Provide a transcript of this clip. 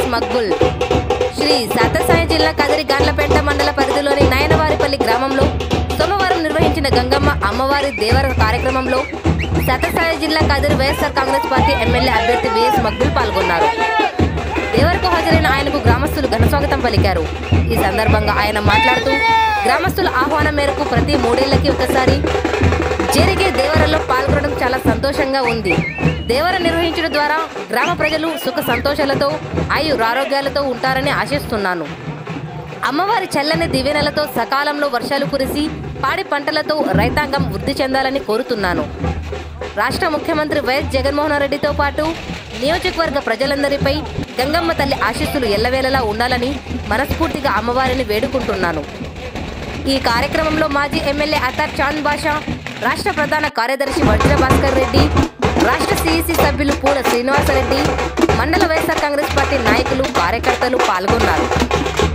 మక్బుల్ శ్రీ సత్యసాయి జిల్లా కదిరి గాండ్లపేట మండల పరిధిలోని నయనవారిపల్లి గ్రామంలో సోమవారం నిర్వహించిన గంగమ్మ అమ్మవారి దేవర కార్యక్రమంలో Sathya Sai Kadiri YSR Congress party MLA అభ్యర్థి విఎస్ మక్బుల్ పాల్గొన్నారు దేవరకు హాజరైన ఆయనకు గ్రామస్తులు ఘనస్వాగతం పలికారు ఈ సందర్భంగా ఆయన మాట్లాడుతూ గ్రామస్తుల ఆహ్వానం మేరకు ప్రతి మూడేళ్లకి ఒకసారి జరిగే దేవరలో పాల్గొనడం చాలా సంతోషంగా ఉంది దేవర నిర్వహించడం ద్వారా గ్రామ ప్రజలు సుఖ సంతోషాలతో ఆయురారోగ్యాలతో ఉంటారని ఆశిస్తున్నాను అమ్మవారి చల్లని దివెనలతో సకాలంలో వర్షాలు కురిసి పాడి పంటలతో రైతాంగం వృద్ధి చెందాలని కోరుతున్నాను రాష్ట్ర ముఖ్యమంత్రి వైఎస్ జగన్మోహన్ రెడ్డితో పాటు నియోజకవర్గ ప్రజలందరిపై గంగమ్మ తల్లి ఆశీస్సులు ఎల్లవేళలా ఉండాలని మనస్ఫూర్తిగా అమ్మవారిని వేడుకుంటున్నాను ఈ కార్యక్రమంలో మాజీ ఎమ్మెల్యే అతార్ చాంద్ బాషా రాష్ట్ర ప్రధాన కార్యదర్శి వజ్ర భాస్కర్ రెడ్డి రాష్ట్ర సిఇసి సభ్యులు పూల శ్రీనివాసరెడ్డి మండల వైఎస్ఆర్ కాంగ్రెస్ పార్టీ నాయకులు కార్యకర్తలు పాల్గొన్నారు